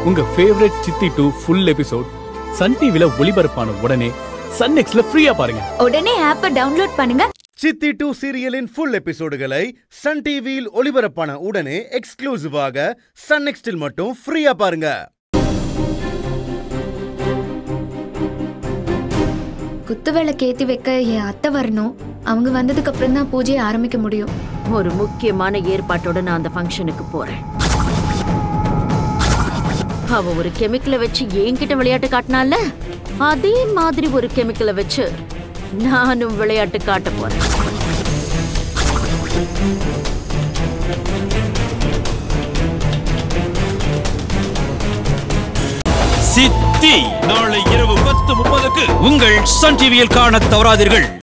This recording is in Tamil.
உங்க ஃபேவரட் சித்தி டூ ஃபுல் எபிசோட் சன் டிவில ஒளிபரப்பான உடனே சன் நெக்ஸ்ட்ல ஃப்ரீயா பாருங்க உடனே ஆப்பை டவுன்லோட் பண்ணுங்க சித்தி டூ சீரியலின் ஃபுல் எபிசோடுகளை சன் டிவியில் ஒளிபரப்பான உடனே எக்ஸ்க்ளூசிவாக சன் நெக்ஸ்டில் மட்டும் ஃப்ரீயா பாருங்க குத்து விளக்கு ஏத்தி வைக்க என் அத்தை வரணும் அவங்க வந்ததுக்கு அப்புறம் தான் பூஜையை ஆரம்பிக்க முடியும் ஒரு முக்கியமான ஏற்பாட்டோட நான் அந்த ஃபங்க்ஷனுக்கு போறேன் அவ ஒரு கெமிக்கலை வச்சு என்கிட்ட விளையாட்டு காட்டினால அதே மாதிரி ஒரு கெமிக்கலை வச்சு நானும் விளையாட்டு காட்ட போறேன் சித்தி நாளை இரவு பத்து முப்பதுக்கு உங்கள் சன் டிவியில் காணத் தவறாதீர்கள்